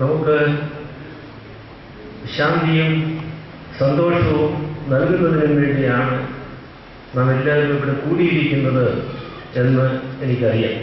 നമുക്ക് ശാന്തിയും സന്തോഷവും നൽകുന്നതിന് വേണ്ടിയാണ് നാം എല്ലാവരും ഇവിടെ കൂടിയിരിക്കുന്നത് എന്ന് എനിക്കറിയാം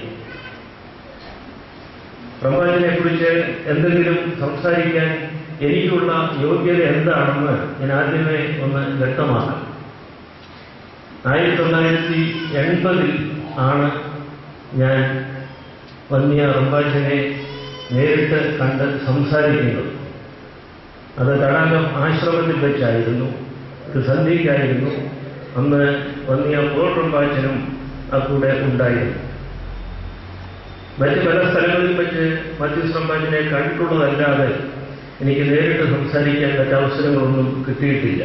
പ്രവാചകനെ കുറിച്ച് എന്തെങ്കിലും സംസാരിക്കാൻ എനിക്കുള്ള യോഗ്യത എന്താണെന്ന് ഞാൻ ആദ്യമേ ഒന്ന് വ്യക്തമാക്കാം ആയിരത്തി തൊള്ളായിരത്തി എൺപതിൽ ആണ് ഞാൻ വന്യ റംബാജനെ നേരിട്ട് കണ്ട് സംസാരിക്കുന്നത് അത് തടാകം ആശ്രമത്തിൽ വെച്ചായിരുന്നു ഇത് സന്ധ്യയ്ക്കായിരുന്നു അന്ന് വന്യ പോൾ റംബാജനും ആ കൂടെ ഉണ്ടായിരുന്നു മറ്റ് പല സ്ഥലങ്ങളിൽ വെച്ച് മധ്യസ്ഥ റംബാജനെ കണ്ടിട്ടുള്ളതല്ലാതെ എനിക്ക് നേരിട്ട് സംസാരിക്കാൻ പറ്റ അവസരങ്ങളൊന്നും കിട്ടിയിട്ടില്ല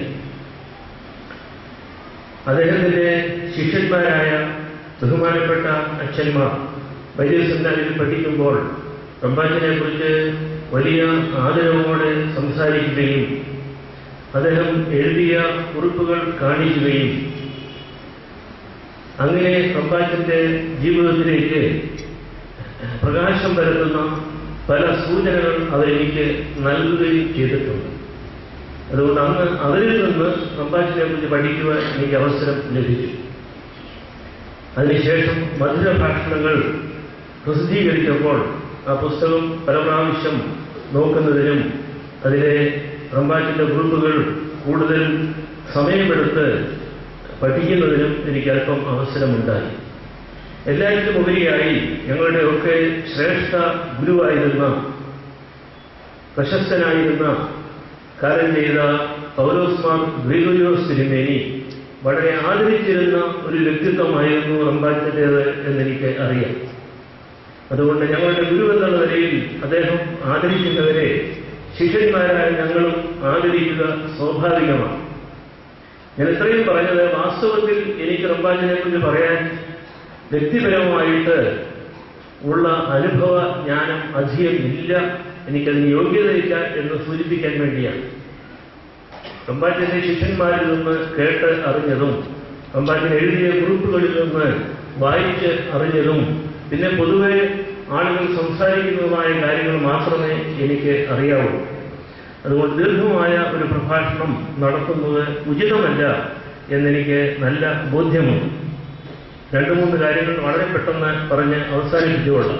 അദ്ദേഹത്തിന്റെ ശിഷ്യന്മാരായ ബഹുമാനപ്പെട്ട അച്ഛന്മാർ വലിയ സെമിനാരിൽ പഠിക്കുമ്പോൾ റംബാജിനെ കുറിച്ച് വലിയ ആദരവോടെ സംസാരിക്കുകയും അദ്ദേഹം എഴുതിയ കുറിപ്പുകൾ കാണിക്കുകയും അങ്ങനെ റംബാജിന്റെ ജീവിതത്തിലേക്ക് പ്രകാശം പരത്തുന്ന പല സൂചനകൾ അവരെനിക്ക് നൽകുകയും ചെയ്തിട്ടുണ്ട് അതുകൊണ്ട് അന്ന് അവരിൽ നിന്ന് റംബാജിനെ കുറിച്ച് പഠിക്കുവാൻ എനിക്ക് അവസരം ലഭിച്ചു അതിനുശേഷം മധുര ഭാഷണങ്ങൾ പ്രസിദ്ധീകരിച്ചപ്പോൾ ആ പുസ്തകം പല പ്രാവശ്യം നോക്കുന്നതിനും അതിലെ റംബാജിന്റെ കുറിപ്പുകൾ കൂടുതൽ സമയമെടുത്ത് പഠിക്കുന്നതിനും എനിക്ക് അല്പം അവസരമുണ്ടായി എല്ലാറ്റിലും ഉപരിയായി ഞങ്ങളുടെ ഒക്കെ ശ്രേഷ്ഠ ഗുരുവായിരുന്ന പ്രശസ്തനായിരുന്ന കാലം ചെയ്ത പൗലോസ്മാർ ഗ്രിഗോരിയോസ് തിരുമേനി വളരെ ആദരിച്ചിരുന്ന ഒരു വ്യക്തിത്വമായിരുന്നു റംബാജിൻ്റേത് എന്നെനിക്ക് അറിയാം അതുകൊണ്ട് ഞങ്ങളുടെ ഗുരു എന്നുള്ള നിലയിൽ അദ്ദേഹം ആദരിക്കുന്നവരെ ശിഷ്യന്മാരായ ഞങ്ങളും ആദരിക്കുക സ്വാഭാവികമാണ് ഞാൻ ഇത്രയും പറഞ്ഞത് വാസ്തവത്തിൽ എനിക്ക് റംബാജിനെ കുറിച്ച് പറയാൻ വ്യക്തിപരമായിട്ട് ഉള്ള അനുഭവ ജ്ഞാനം അധികം ഇല്ല എനിക്കതിന് യോഗ്യതയില്ല എന്ന് സൂചിപ്പിക്കാൻ വേണ്ടിയാണ് റംബാജിന്റെ ശിഷ്യന്മാരിൽ നിന്ന് കേട്ട് അറിഞ്ഞതും റംബാജിൻ എഴുതിയ കുറിപ്പുകളിൽ നിന്ന് വായിച്ച് അറിഞ്ഞതും പിന്നെ പൊതുവെ ആളുകൾ സംസാരിക്കുന്നതുമായ കാര്യങ്ങൾ മാത്രമേ എനിക്ക് അറിയാവൂ അതുകൊണ്ട് ദീർഘമായ ഒരു പ്രഭാഷണം നടത്തുന്നത് ഉചിതമല്ല എന്നെനിക്ക് നല്ല ബോധ്യമുണ്ട് രണ്ടു മൂന്ന് കാര്യങ്ങൾ വളരെ പെട്ടെന്ന് പറഞ്ഞ് അവസാനിപ്പിച്ചുകൊള്ളാം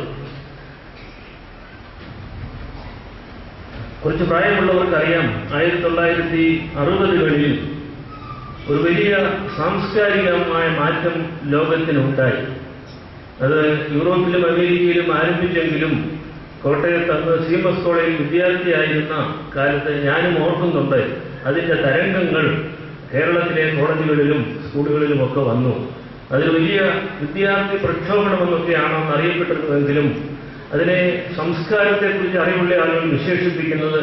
കുറച്ച് പ്രായമുള്ളവർക്കറിയാം ആയിരത്തി തൊള്ളായിരത്തി അറുപതുകളിൽ ഒരു വലിയ സാംസ്കാരികമായ മാറ്റം ലോകത്തിനുണ്ടായി അത് യൂറോപ്പിലും അമേരിക്കയിലും ആരംഭിച്ചെങ്കിലും കോട്ടയത്ത് അന്ന് സി എം എസ് കോളേജിൽ വിദ്യാർത്ഥിയായിരുന്ന കാലത്ത് ഞാനും ഓർക്കുന്നുണ്ട് അതിന്റെ തരംഗങ്ങൾ കേരളത്തിലെ കോളേജുകളിലും സ്കൂളുകളിലും ഒക്കെ വന്നു അതിൽ വലിയ വിദ്യാർത്ഥി പ്രക്ഷോഭണമെന്നൊക്കെയാണോ അറിയപ്പെട്ടിരുന്നതെങ്കിലും അതിനെ സംസ്കാരത്തെക്കുറിച്ച് അറിവുള്ള ആളുകൾ വിശേഷിപ്പിക്കുന്നത്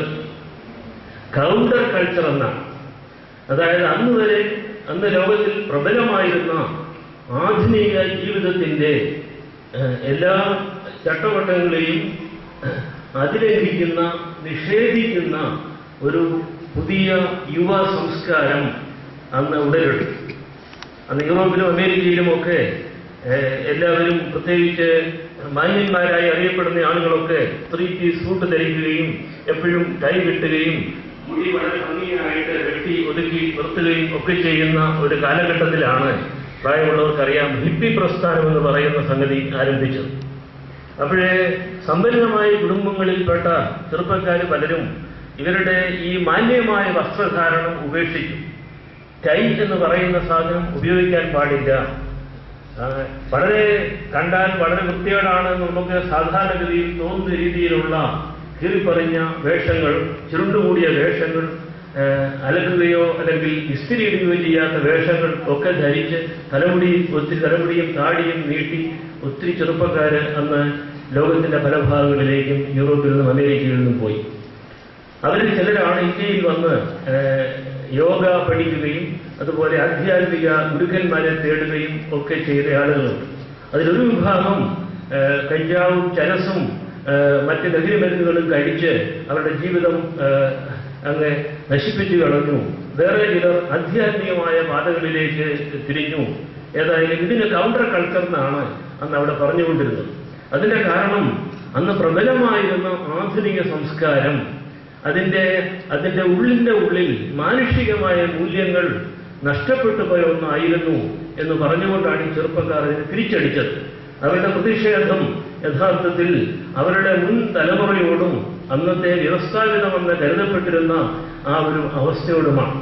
കൗണ്ടർ കൾച്ചർ എന്നാണ് അതായത് അന്ന് വരെ അന്ന് ലോകത്തിൽ പ്രബലമായിരുന്ന ആധുനിക ജീവിതത്തിന്റെ ഏഹ്, എല്ലാ ചട്ടവട്ടങ്ങളെയും ഏഹ്, അതിലംഘിക്കുന്ന നിഷേധിക്കുന്ന ഒരു പുതിയ യുവ സംസ്കാരം അന്ന് ഉടലെടുത്തു അന്ന് യൂറോപ്പിലും അമേരിക്കയിലും ഒക്കെ ഏഹ്, എല്ലാവരും പ്രത്യേകിച്ച് മാന്യന്മാരായി അറിയപ്പെടുന്ന ആളുകളൊക്കെ ത്രീ പീസ് സൂട്ട് ധരിക്കുകയും എപ്പോഴും കൈ കെട്ടുകയും മുടി വളരെ ഭംഗിയായിട്ട് വെട്ടി ഒതുക്കി നിർത്തുകയും ഒക്കെ ചെയ്യുന്ന ഒരു കാലഘട്ടത്തിലാണ് പ്രായമുള്ളവർക്കറിയാം ഹിപ്പി പ്രസ്ഥാനം എന്ന് പറയുന്ന സംഗതി ആരംഭിച്ചത് അപ്പോഴേ സമ്പന്നമായ കുടുംബങ്ങളിൽപ്പെട്ട ചെറുപ്പക്കാർ പലരും ഇവരുടെ ഈ മാന്യമായ വസ്ത്രധാരണം ഉപേക്ഷിച്ചു ടൈ എന്ന് പറയുന്ന സാധനം ഉപയോഗിക്കാൻ പാടില്ല ആ, വളരെ കണ്ടാൽ വളരെ വൃത്തികേടാണ് എന്ന് നമുക്ക് സാധാരണഗതിയിൽ തോന്നുന്ന രീതിയിലുള്ള കീറിപ്പറിഞ്ഞ വേഷങ്ങൾ ചുരുണ്ടുകൂടിയ വേഷങ്ങൾ ആ, അലക്കുകയോ അല്ലെങ്കിൽ ഇസ്തിരി ഇടുകയോ ചെയ്യാത്ത വേഷങ്ങൾ ഒക്കെ ധരിച്ച് തലമുടി ഒത്തിരി തലമുടിയും താടിയും നീട്ടി ഒത്തിരി ചെറുപ്പക്കാര് അന്ന് ലോകത്തിന്റെ പല ഭാഗങ്ങളിലേക്കും യൂറോപ്പിൽ നിന്നും അമേരിക്കയിൽ നിന്നും പോയി അവരിൽ ചിലരാണ് ഇന്ത്യയിൽ വന്ന് ഏഹ്, യോഗ പഠിക്കുകയും അതുപോലെ ആധ്യാത്മിക ഗുരുക്കന്മാരെ തേടുകയും ഒക്കെ ചെയ്ത ആളുകളുണ്ട് അതിലൊരു വിഭാഗം ഏഹ്, കഞ്ചാവും ചരസും ഏഹ്, മറ്റ് ലഹരി മരുന്നുകളും കഴിച്ച് അവരുടെ ജീവിതം ഏഹ്, അങ്ങ് നശിപ്പിച്ചു കളഞ്ഞു വേറെ ചിലർ ആധ്യാത്മികമായ പാതകളിലേക്ക് തിരിഞ്ഞു ഏതായാലും ഇതിന് കൗണ്ടർ കൾച്ചർ എന്നാണ് അന്ന് അവിടെ പറഞ്ഞുകൊണ്ടിരുന്നത് അതിന്റെ കാരണം അന്ന് പ്രബലമായിരുന്ന ആധുനിക സംസ്കാരം അതിന്റെ അതിന്റെ ഉള്ളിന്റെ ഉള്ളിൽ മാനുഷികമായ മൂല്യങ്ങൾ നഷ്ടപ്പെട്ടു പോയ ഒന്നായിരുന്നു എന്ന് പറഞ്ഞുകൊണ്ടാണ് ഈ ചെറുപ്പക്കാർ ഇതിനെ തിരിച്ചടിച്ചത് അവരുടെ പ്രതിഷേധം യഥാർത്ഥത്തിൽ അവരുടെ മുൻ തലമുറയോടും അന്നത്തെ വ്യവസ്ഥാപിതമെന്ന് കരുതപ്പെട്ടിരുന്ന ആ ഒരു അവസ്ഥയോടുമാണ്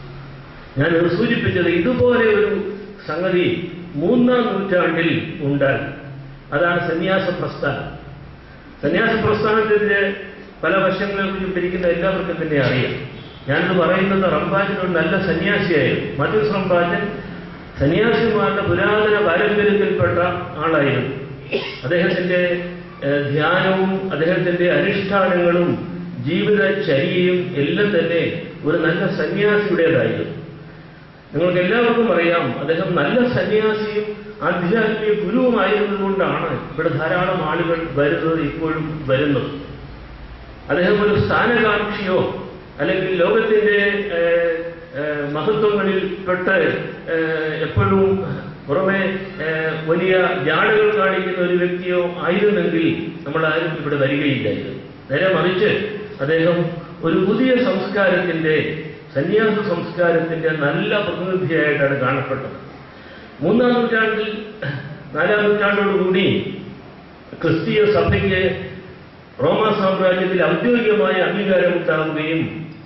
ഞാൻ ഇത് സൂചിപ്പിച്ചത് ഇതുപോലെ ഒരു സംഗതി മൂന്നാം നൂറ്റാണ്ടിൽ ഉണ്ടായി അതാണ് സന്യാസ പ്രസ്ഥാനം സന്യാസ പ്രസ്ഥാനത്തിനെതിരെ പല വശങ്ങളെ കുറിച്ചിട്ടിരിക്കുന്ന എല്ലാവർക്കും തന്നെ അറിയാം ഞാനിത് പറയുന്നത് റംബാജൻ ഒരു നല്ല സന്യാസിയായിരുന്നു മധ്യസ് റംബാജൻ സന്യാസിമാരുടെ പുരാതന പാരമ്പര്യത്തിൽപ്പെട്ട ആളായിരുന്നു അദ്ദേഹത്തിന്റെ ഏഹ്, ധ്യാനവും അദ്ദേഹത്തിന്റെ അനുഷ്ഠാനങ്ങളും ജീവിതചര്യയും എല്ലാം തന്നെ ഒരു നല്ല സന്യാസിയുടേതായിരുന്നു നിങ്ങൾക്ക് എല്ലാവർക്കും അറിയാം അദ്ദേഹം നല്ല സന്യാസിയും ആധ്യാത്മിക ഗുരുവുമായിരുന്നതുകൊണ്ടാണ് ഇവിടെ ധാരാളം ആളുകൾ വരുന്നത് ഇപ്പോഴും വരുന്നത് അദ്ദേഹം ഒരു സ്ഥാനകാംക്ഷിയോ അല്ലെങ്കിൽ ലോകത്തിന്റെ ഏഹ്, ഏഹ്, മഹത്വങ്ങളിൽ പെട്ട് ഏഹ്, എപ്പോഴും പുറമെ ഏഹ്, വലിയ ജാടകൾ കാണിക്കുന്ന ഒരു വ്യക്തിയോ ആയിരുന്നെങ്കിൽ നമ്മൾ ആരും ഇവിടെ വരികയില്ലായിരുന്നു നേരെ മറിച്ച് അദ്ദേഹം ഒരു പുതിയ സംസ്കാരത്തിന്റെ സന്യാസ സംസ്കാരത്തിന്റെ നല്ല പ്രതിനിധിയായിട്ടാണ് കാണപ്പെട്ടത് മൂന്നാം നൂറ്റാണ്ടിൽ നാലാം നൂറ്റാണ്ടോടുകൂടി ക്രിസ്തീയ സഭയ്ക്ക് റോമ സാമ്രാജ്യത്തിൽ ഔദ്യോഗികമായ അംഗീകാരമുണ്ടാവുകയും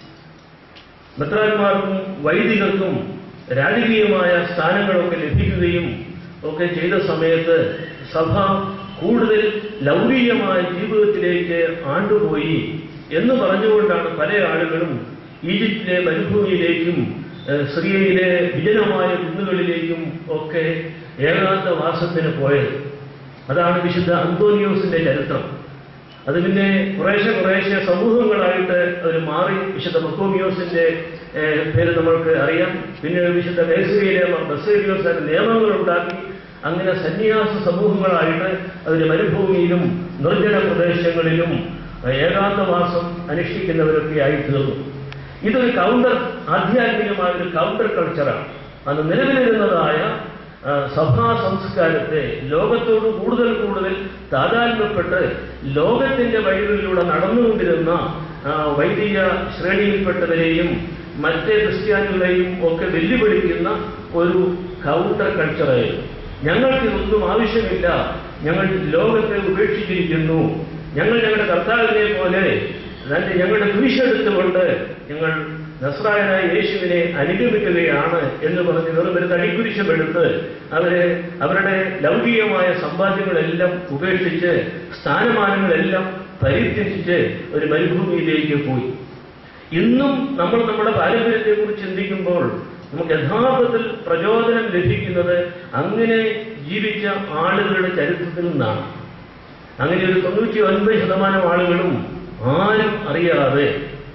മെത്രാന്മാർക്കും വൈദികർക്കും രാജകീയമായ സ്ഥാനങ്ങളൊക്കെ ലഭിക്കുകയും ഒക്കെ ചെയ്ത സമയത്ത് സഭ കൂടുതൽ ലൗകികമായ ജീവിതത്തിലേക്ക് ആണ്ടുപോയി എന്ന് പറഞ്ഞുകൊണ്ടാണ് പല ആളുകളും ഈജിപ്തിലെ മരുഭൂമിയിലേക്കും ഏഹ്, സിറിയയിലെ വിജനമായ കുന്നുകളിലേക്കും ഒക്കെ ഏകാന്തവാസത്തിന് പോയത് അതാണ് വിശുദ്ധ അന്തോനിയോസിന്റെ ചരിത്രം അത് പിന്നെ കുറേശ്ശെ കുറേശ്ശെ സമൂഹങ്ങളായിട്ട് അവർ മാറി വിശുദ്ധ മക്കോമിയോസിന്റെ ഏഹ്, പേര് നമ്മൾക്ക് അറിയാം പിന്നെ വിശുദ്ധ ബേസരിയിലെ ബസേരിയോസ് അതിന് നിയമങ്ങൾ ഉണ്ടാക്കി അങ്ങനെ സന്യാസ സമൂഹങ്ങളായിട്ട് അതിന് മരുഭൂമിയിലും നിർജ്ജന പ്രദേശങ്ങളിലും ഏഹ്, ഏകാന്തവാസം അനുഷ്ഠിക്കുന്നവരൊക്കെ ആയി തീർന്നു ഇതൊരു കൗണ്ടർ ആധ്യാത്മികമായ ഒരു കൗണ്ടർ കൾച്ചറാണ് അത് നിലവിലിരുന്നതായ ആ, സഭാ സംസ്കാരത്തെ ലോകത്തോട് കൂടുതൽ കൂടുതൽ താതാത്മ്യപ്പെട്ട് ലോകത്തിന്റെ വഴികളിലൂടെ നടന്നുകൊണ്ടിരുന്ന ആ, വൈദിക ശ്രേണിയിൽപ്പെട്ടവരെയും മറ്റേ ക്രിസ്ത്യാനികളെയും ഒക്കെ വെല്ലുവിളിക്കുന്ന ഒരു കൗണ്ടർ കൾച്ചറായിരുന്നു ഞങ്ങൾക്ക് ഇതൊന്നും ആവശ്യമില്ല ഞങ്ങൾ ലോകത്തെ ഉപേക്ഷിച്ചിരിക്കുന്നു ഞങ്ങൾ ഞങ്ങളുടെ കർത്താവിനെ പോലെ തന്റെ ഞങ്ങളുടെ കുരിശെടുത്തുകൊണ്ട് ഞങ്ങൾ നസ്രായനായ യേശുവിനെ അനുഗമിക്കുകയാണ് എന്ന് പറഞ്ഞ് വെറും ഒരു തടിക്കുരിശമെടുത്ത് അവരെ അവരുടെ ലൗകികമായ സമ്പാദ്യങ്ങളെല്ലാം ഉപേക്ഷിച്ച് സ്ഥാനമാനങ്ങളെല്ലാം പരിത്യജിച്ച് ഒരു മരുഭൂമിയിലേക്ക് പോയി ഇന്നും നമ്മൾ നമ്മുടെ പാരമ്പര്യത്തെക്കുറിച്ച് ചിന്തിക്കുമ്പോൾ നമുക്ക് യഥാർത്ഥത്തിൽ പ്രചോദനം ലഭിക്കുന്നത് അങ്ങനെ ജീവിച്ച ആളുകളുടെ ചരിത്രത്തിൽ നിന്നാണ് അങ്ങനെ ഒരു തൊണ്ണൂറ്റി ഒൻപത് ശതമാനം ആളുകളും ആരും അറിയാതെ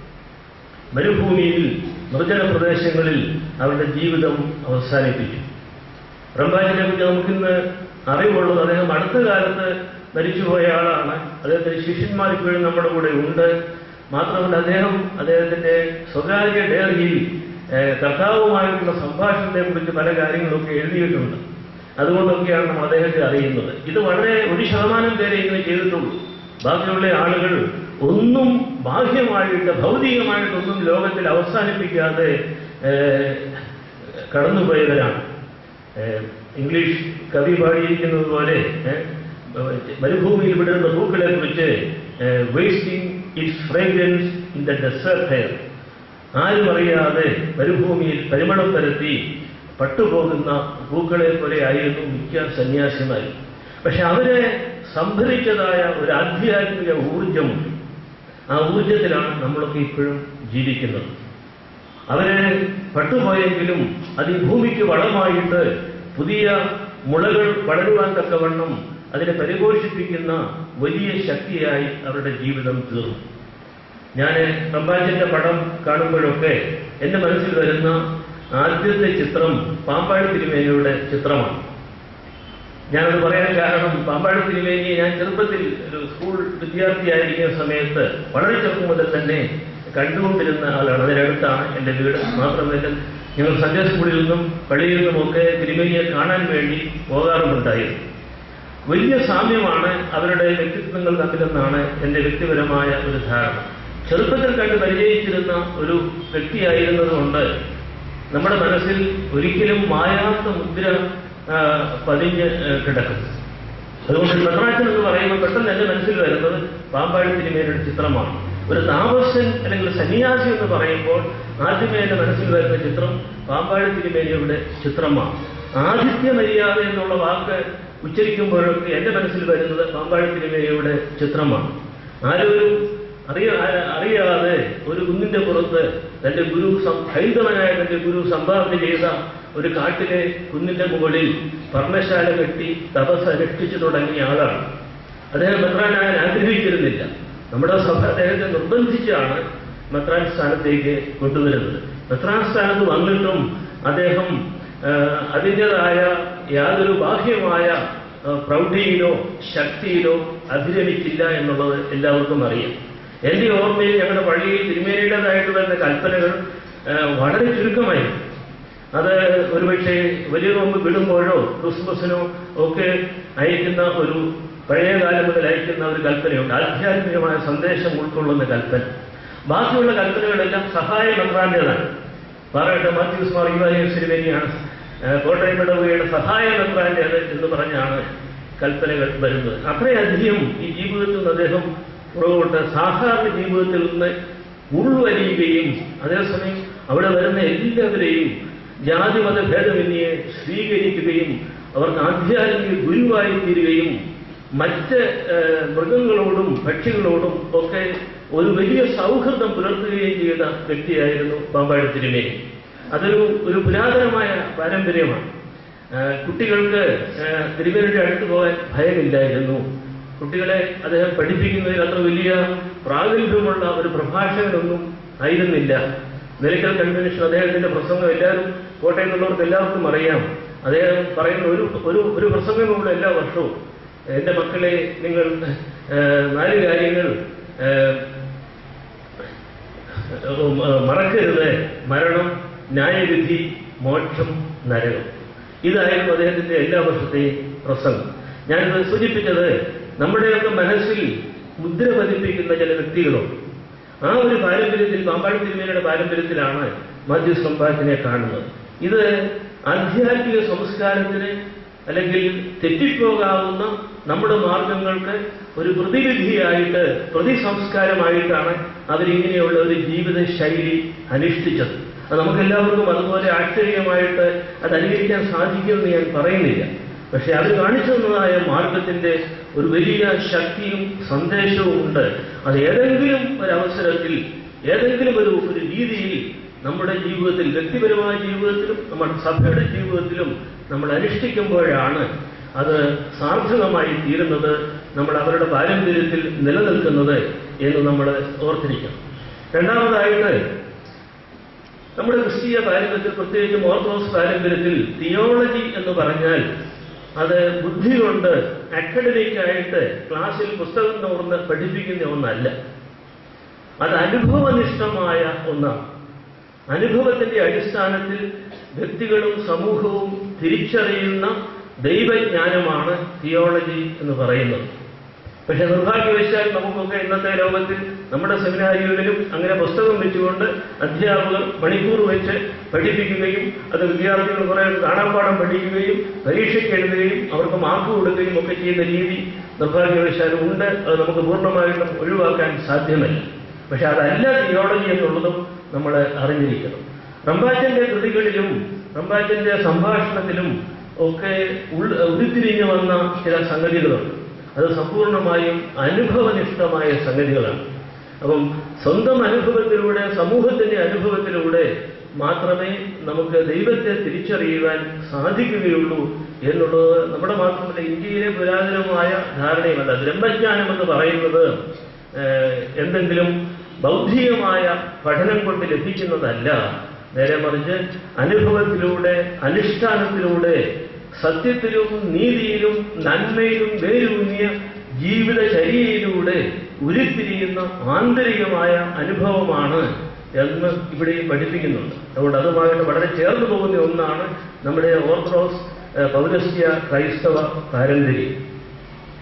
മരുഭൂമിയിൽ നിർജ്ജന പ്രദേശങ്ങളിൽ അവരുടെ ജീവിതം അവസാനിപ്പിച്ചു റംബാജിനെ കുറിച്ച് നമുക്കിന്ന് അറിവുള്ളത് അദ്ദേഹം അടുത്ത കാലത്ത് മരിച്ചുപോയ ആളാണ് അദ്ദേഹത്തിന്റെ ശിഷ്യന്മാർ ഇപ്പോഴും നമ്മുടെ കൂടെ ഉണ്ട് മാത്രമല്ല അദ്ദേഹം അദ്ദേഹത്തിന്റെ സ്വകാര്യ ഡയറിയിൽ ഏഹ്, കർത്താവുമായിട്ടുള്ള സംഭാഷണത്തെ കുറിച്ച് പല കാര്യങ്ങളൊക്കെ എഴുതിയിട്ടുണ്ട് അതുകൊണ്ടൊക്കെയാണ് നമ്മൾ അദ്ദേഹത്തെ അറിയുന്നത് ഇത് വളരെ ഒരു ശതമാനം പേരെ ഇങ്ങനെ ചെയ്തിട്ടുള്ളൂ ബാക്കിയുള്ള ആളുകൾ ഒന്നും ബാഹ്യമായിട്ട് ഭൗതികമായിട്ടൊന്നും ലോകത്തിൽ അവസാനിപ്പിക്കാതെ ഏഹ്, കടന്നുപോയവരാണ് ഏഹ്, ഇംഗ്ലീഷ് കവി പാടിയിരിക്കുന്നത് പോലെ ഏഹ്, മരുഭൂമിയിൽ വിടുന്ന പൂക്കളെ കുറിച്ച് wasting its fragrance in the desert air ആരും അറിയാതെ മരുഭൂമിയിൽ പരിമളം പരത്തി പട്ടുപോകുന്ന പൂക്കളെ പോലെ ആയിരുന്നു മിക്ക സന്യാസിമാരും പക്ഷെ അവരെ സംഭരിച്ചതായ ഒരു ആധ്യാത്മിക ഊർജമുണ്ട് ആ ഊർജത്തിലാണ് നമ്മളൊക്കെ ഇപ്പോഴും ജീവിക്കുന്നത് അവരെ പട്ടുപോയെങ്കിലും അത് ഈ ഭൂമിക്ക് വളമായിട്ട് പുതിയ മുളകൾ വളരുവാൻ തക്കവണ്ണം അതിനെ പരിപോഷിപ്പിക്കുന്ന വലിയ ശക്തിയായി അവരുടെ ജീവിതം തീർന്നു ഞാൻ റംബാജിന്റെ പടം കാണുമ്പോഴൊക്കെ എന്റെ മനസ്സിൽ വരുന്ന ആദ്യത്തെ ചിത്രം പാമ്പാടി തിരുമേനിയുടെ ചിത്രമാണ് ഞാനത് പറയാൻ കാരണം പാമ്പാടി തിരുമേനിയെ ഞാൻ ചെറുപ്പത്തിൽ ഒരു സ്കൂൾ വിദ്യാർത്ഥിയായിരിക്കുന്ന സമയത്ത് വളരെ ചെറുപ്പം മുതൽ തന്നെ കണ്ടുകൊണ്ടിരുന്ന ആളാണ് അതിനടുത്താണ് എൻ്റെ വീട് മാത്രമല്ല ഞങ്ങൾ സൺഡേ സ്കൂളിൽ നിന്നും പള്ളിയിൽ നിന്നുമൊക്കെ തിരുമേനിയെ കാണാൻ വേണ്ടി പോകാറുമുണ്ടായിരുന്നു വലിയ സാമ്യമാണ് അവരുടെ വ്യക്തിത്വങ്ങൾ തമ്മിലെന്നാണ് എൻ്റെ വ്യക്തിപരമായ ഒരു ധാരണ ചെറുപ്പത്തിൽ കണ്ട് പരിചയിച്ചിരുന്ന ഒരു വ്യക്തിയായിരുന്നതുകൊണ്ട് നമ്മുടെ മനസ്സിൽ ഒരിക്കലും മായാത്ത മുദ്ര ആ, പതിഞ്ഞ് ആ, കിടക്കും അതുകൊണ്ട് മെത്രാച്ചൻ എന്ന് പറയുമ്പോൾ പെട്ടെന്ന് എന്റെ മനസ്സിൽ വരുന്നത് പാമ്പാടി തിരുമേനയുടെ ചിത്രമാണ് ഒരു താമസൻ അല്ലെങ്കിൽ സന്യാസി എന്ന് പറയുമ്പോൾ ആദ്യമേ എന്റെ മനസ്സിൽ വരുന്ന ചിത്രം പാമ്പാടി തിരുമേനിയുടെ ചിത്രമാണ് ആദിത്യ മര്യാദ എന്നുള്ള വാക്ക് ഉച്ചരിക്കുമ്പോഴൊക്കെ എന്റെ മനസ്സിൽ വരുന്നത് പാമ്പാടി തിരുമേനിയുടെ ചിത്രമാണ് ആരൊരു അറിയ അറിയാതെ ഒരു കുന്നിന്റെ പുറത്ത് തന്റെ ഗുരു സം- ഹൈന്ദവനായ തന്റെ ഗുരു സംഭാവന ചെയ്ത ഒരു കാട്ടിലെ കുന്നിന്റെ മുകളിൽ പർണശാല കെട്ടി തപസ് അനുഷ്ഠിച്ചു തുടങ്ങിയ ആളാണ് അദ്ദേഹം മെത്രാനാകാൻ ആഗ്രഹിച്ചിരുന്നില്ല നമ്മുടെ സഭ അദ്ദേഹത്തെ നിർബന്ധിച്ചാണ് മെത്രാൻ സ്ഥാനത്തേക്ക് കൊണ്ടുവരുന്നത് മെത്രാൻ സ്ഥാനത്ത് വന്നിട്ടും അദ്ദേഹം ആ, അതിൻ്റെതായ യാതൊരു ബാഹ്യമായ ആ, പ്രൗഢിയിലോ ശക്തിയിലോ അഭിരമിച്ചില്ല എന്നുള്ളത് എല്ലാവർക്കും അറിയാം എന്റെ ഓർമ്മയിൽ ഞങ്ങളുടെ പള്ളിയിൽ തിരുമേനിയുടേതായിട്ട് വരുന്ന കൽപ്പനകൾ ആ, വളരെ ചുരുക്കമായിരുന്നു അത് ഒരുപക്ഷെ വലിയ നോമ്പ് വിടുമ്പോഴോ ക്രിസ്മസിനോ ഒക്കെ അയക്കുന്ന ഒരു പഴയ കാലം മുതൽ അയക്കുന്ന ഒരു കൽപ്പനയുണ്ട് ആധ്യാത്മികമായ സന്ദേശം ഉൾക്കൊള്ളുന്ന കൽപ്പന ബാക്കിയുള്ള കൽപ്പനകളെല്ലാം സഹായ മെത്രാന്റേതാണ് പാറയുടെ മാത്യൂസ് മാർ യുവാലിയം സിരിവേനിയാണ് കോട്ടയം ഇടവുകയുടെ സഹായ മെത്രാന്റേത് എന്ന് പറഞ്ഞാണ് കൽപ്പനകൾ വരുന്നത് അത്രയധികം ഈ ജീവിതത്തിൽ നിന്ന് അദ്ദേഹം പുറകോട്ട് സാധാരണ ജീവിതത്തിൽ നിന്ന് ഉൾവലിയുകയും അതേസമയം അവിടെ വരുന്ന എല്ലാവരെയും ജാതിമത ഭേദമന്യെ സ്വീകരിക്കുകയും അവർക്ക് ആധ്യാത്മിക ഗുരുവായി തീരുകയും മറ്റ് ഏഹ്, മൃഗങ്ങളോടും പക്ഷികളോടും ഒക്കെ ഒരു വലിയ സൗഹൃദം പുലർത്തുകയും ചെയ്ത വ്യക്തിയായിരുന്നു പാമ്പാടി തിരുമേനി അതൊരു ഒരു പുരാതനമായ പാരമ്പര്യമാണ് ഏഹ്, കുട്ടികൾക്ക് ഏഹ്, തിരുമേനിയുടെ അടുത്ത് പോകാൻ ഭയമില്ലായിരുന്നു കുട്ടികളെ അദ്ദേഹം പഠിപ്പിക്കുന്നതിൽ അത്ര വലിയ പ്രാഗൽഭ്യമുള്ള ഒരു പ്രഭാഷകനൊന്നും ആയിരുന്നില്ല നിലയ്ക്കൽ കൺവെൻഷൻ അദ്ദേഹത്തിന്റെ പ്രസംഗം എല്ലാവരും കോട്ടയത്തുള്ളവർക്ക് എല്ലാവർക്കും അറിയാം അദ്ദേഹം പറയുന്ന ഒരു ഒരു ഒരു പ്രസംഗമുള്ള എല്ലാ വർഷവും എന്റെ മക്കളെ നിങ്ങൾ ഏഹ്, നാല് കാര്യങ്ങൾ ഏഹ്, ഉം, ഏഹ്, മറക്കരുത് മരണം ന്യായവിധി മോക്ഷം നരകം ഇതായിരുന്നു അദ്ദേഹത്തിന്റെ എല്ലാ വർഷത്തെയും പ്രസംഗം ഞാനിത് സൂചിപ്പിച്ചത് നമ്മുടെയൊക്കെ മനസ്സിൽ മുദ്ര പതിപ്പിക്കുന്ന ചില വ്യക്തികളുണ്ട് ആ ഒരു പാരമ്പര്യത്തിൽ പാമ്പാടി തിരുമേനിയുടെ പാരമ്പര്യത്തിലാണ് മാത്യു സമ്പാദിനെ കാണുന്നത് ഇത് ആധ്യാത്മിക സംസ്കാരത്തിന് അല്ലെങ്കിൽ തെറ്റിപ്പോകാവുന്ന നമ്മുടെ മാർഗങ്ങൾക്ക് ഒരു പ്രതിവിധിയായിട്ട് പ്രതിസംസ്കാരമായിട്ടാണ് അവരിങ്ങനെയുള്ള ഒരു ജീവിത ശൈലി അനുഷ്ഠിച്ചത് അത് നമുക്കെല്ലാവർക്കും അതുപോലെ ആശ്ചര്യമായിട്ട് അത് അനുകരിക്കാൻ സാധിക്കുമെന്ന് ഞാൻ പറയുന്നില്ല പക്ഷെ അത് കാണിച്ചു തന്നതായ മാർഗത്തിന്റെ ഒരു വലിയ ശക്തിയും സന്ദേശവും ഉണ്ട് അത് ഏതെങ്കിലും ഒരു അവസരത്തിൽ ഏതെങ്കിലും ഒരു ഒരു രീതിയിൽ നമ്മുടെ ജീവിതത്തിൽ വ്യക്തിപരമായ ജീവിതത്തിലും നമ്മുടെ സഭയുടെ ജീവിതത്തിലും നമ്മൾ അനുഷ്ഠിക്കുമ്പോഴാണ് അത് സാർത്ഥകമായി തീരുന്നത് നമ്മൾ അവരുടെ പാരമ്പര്യത്തിൽ നിലനിൽക്കുന്നത് എന്ന് നമ്മൾ ഓർത്തിരിക്കണം രണ്ടാമതായിട്ട് നമ്മുടെ ക്രിസ്തീയ പാരമ്പര്യത്തിൽ പ്രത്യേകിച്ചും ഓർത്തഡോക്സ് പാരമ്പര്യത്തിൽ തിയോളജി എന്ന് പറഞ്ഞാൽ അത് ബുദ്ധി കൊണ്ട് അക്കാഡമിക് ആയിട്ട് ക്ലാസ്സിൽ പുസ്തകം തോർന്ന് പഠിപ്പിക്കുന്ന ഒന്നല്ല അത് അനുഭവനിഷ്ഠമായ ഒന്നാണ് അനുഭവത്തിന്റെ അടിസ്ഥാനത്തിൽ വ്യക്തികളും സമൂഹവും തിരിച്ചറിയുന്ന ദൈവജ്ഞാനമാണ് തിയോളജി എന്ന് പറയുന്നത് പക്ഷെ നിർഭാഗ്യവശാൽ നമുക്കൊക്കെ ഇന്നത്തെ ലോകത്തിൽ നമ്മുടെ സെമിനാരികളിലും അങ്ങനെ പുസ്തകം വെച്ചുകൊണ്ട് അധ്യാപകർ മണിക്കൂർ വെച്ച് പഠിപ്പിക്കുകയും അത് വിദ്യാർത്ഥികൾ കുറെ കാണാപ്പാഠം പഠിക്കുകയും പരീക്ഷയ്ക്ക് എഴുതുകയും അവർക്ക് മാർക്ക് കൊടുക്കുകയും ഒക്കെ ചെയ്യുന്ന രീതി നിർഭാഗ്യവശാൽ ഉണ്ട് അത് നമുക്ക് പൂർണ്ണമായിട്ടും ഒഴിവാക്കാൻ സാധ്യമല്ല പക്ഷെ അതല്ല തിയോളജി എന്നുള്ളതും നമ്മൾ അറിഞ്ഞിരിക്കണം റംബാച്ചന്റെ കൃതികളിലും റംബാച്ചന്റെ സംഭാഷണത്തിലും ഒക്കെ ഉൾ ഉരുത്തിരിഞ്ഞു വന്ന ചില സംഗതികളുണ്ട് അത് സമ്പൂർണ്ണമായും അനുഭവനിഷ്ഠമായ സംഗതികളാണ് അപ്പം സ്വന്തം അനുഭവത്തിലൂടെ സമൂഹത്തിന്റെ അനുഭവത്തിലൂടെ മാത്രമേ നമുക്ക് ദൈവത്തെ തിരിച്ചറിയുവാൻ സാധിക്കുകയുള്ളൂ എന്നുള്ളത് നമ്മുടെ മാത്രമല്ല ഇന്ത്യയിലെ പുരാതനമായ ധാരണയുമല്ല ബ്രഹ്മജ്ഞാനം എന്ന് പറയുന്നത് ഏഹ്, എന്തെങ്കിലും ബൗദ്ധികമായ പഠനം കൊണ്ട് ലഭിക്കുന്നതല്ല നേരെ മറിച്ച് അനുഭവത്തിലൂടെ അനുഷ്ഠാനത്തിലൂടെ സത്യത്തിലും നീതിയിലും നന്മയിലും വേരൂന്നിയ ജീവിതചര്യയിലൂടെ ഉരുത്തിരിയുന്ന ആന്തരികമായ അനുഭവമാണ് എന്ന് ഇവിടെയും പഠിപ്പിക്കുന്നുണ്ട് അതുകൊണ്ട് അതുമായിട്ട് വളരെ ചേർന്ന് പോകുന്ന ഒന്നാണ് നമ്മുടെ ഓർത്തഡോക്സ് ഏഹ്, പൗരസ്ത്യ ക്രൈസ്തവ പാരമ്പര്യം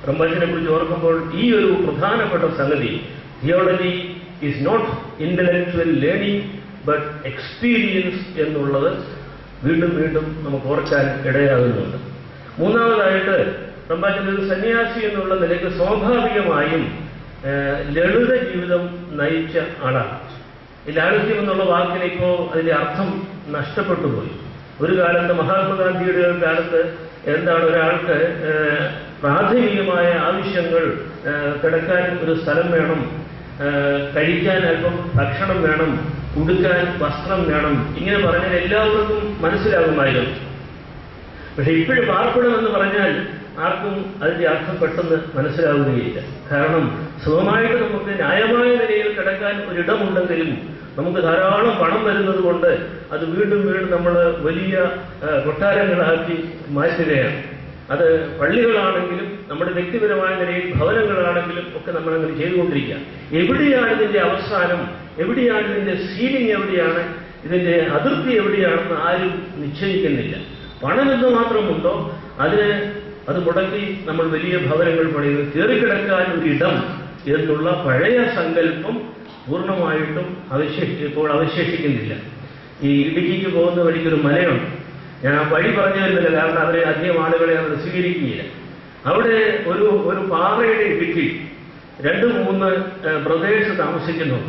ബ്രഹ്മത്തിനെ കുറിച്ച് ഓർക്കുമ്പോൾ ഈ ഒരു പ്രധാനപ്പെട്ട സംഗതി theology is not intellectual learning but experience എന്നുള്ളത് വീണ്ടും വീണ്ടും നമുക്ക് ഓർക്കാൻ ഇടയാകുന്നുണ്ട് മൂന്നാമതായിട്ട് ബ്രഹ്മചര്യ ഒരു സന്യാസി എന്നുള്ള നിലയ്ക്ക് സ്വാഭാവികമായും ഏഹ്, ലളിത ജീവിതം നയിച്ച ആളാണ് ഈ ലാളിത്യം എന്നുള്ള വാക്കിന് ഇപ്പോൾ അതിന്റെ അർത്ഥം നഷ്ടപ്പെട്ടു പോയി ഒരു കാലത്ത് മഹാത്മാഗാന്ധിയുടെ ഒരു കാലത്ത് എന്താണ് ഒരാൾക്ക് ഏഹ്, പ്രാഥമികമായ ആവശ്യങ്ങൾ ഏഹ്, കിടക്കാൻ ഒരു സ്ഥലം വേണം ഏഹ്, കഴിക്കാൻ അല്പം ഭക്ഷണം വേണം ഉടുക്കാൻ വസ്ത്രം വേണം ഇങ്ങനെ പറഞ്ഞാൽ എല്ലാവർക്കും മനസ്സിലാകുമായിരുന്നു പക്ഷെ ഇപ്പോഴും പാർപ്പിടം എന്ന് പറഞ്ഞാൽ ആർക്കും അതിന്റെ അർത്ഥം പെട്ടെന്ന് മനസ്സിലാവുകയില്ല കാരണം സുഖമായിട്ട് നമുക്ക് ന്യായമായ നിലയിൽ കിടക്കാൻ ഒരിടമുണ്ടെങ്കിലും നമുക്ക് ധാരാളം പണം വരുന്നത് കൊണ്ട് അത് വീണ്ടും വീണ്ടും നമ്മൾ വലിയ ആ, കൊട്ടാരങ്ങളാക്കി മാറ്റുകയാണ് അത് പള്ളികളാണെങ്കിലും നമ്മുടെ വ്യക്തിപരമായ നിലയിൽ ഭവനങ്ങളാണെങ്കിലും ഒക്കെ നമ്മൾ അങ്ങനെ ചെയ്തുകൊണ്ടിരിക്കുക എവിടെയാണ് ഇതിന്റെ അവസാനം എവിടെയാണ് ഇതിന്റെ സീലിംഗ് എവിടെയാണ് ഇതിന്റെ അതിർത്തി എവിടെയാണെന്ന് ആരും നിശ്ചയിക്കുന്നില്ല പണം എന്ന് മാത്രമുണ്ടോ അതിന് അത് മുടക്കി നമ്മൾ വലിയ ഭവനങ്ങൾ പണിയുന്നു കയറിക്കിടക്കാൻ ഒരു ഇടം എന്നുള്ള പഴയ സങ്കല്പം പൂർണ്ണമായിട്ടും അവശേഷി ഇപ്പോൾ അവശേഷിക്കുന്നില്ല ഈ ഇടുക്കിക്ക് പോകുന്ന വഴിക്കൊരു മലയുണ്ട് ഞാൻ ആ വഴി പറഞ്ഞു വരുന്നില്ല കാരണം അവരെ അധികം ആളുകളെ അവർ സ്വീകരിക്കുകയില്ല അവിടെ ഒരു ഒരു പാറയുടെ ഇടുക്കി രണ്ട് മൂന്ന് ബ്രദേഴ്സ് താമസിക്കുന്നുണ്ട്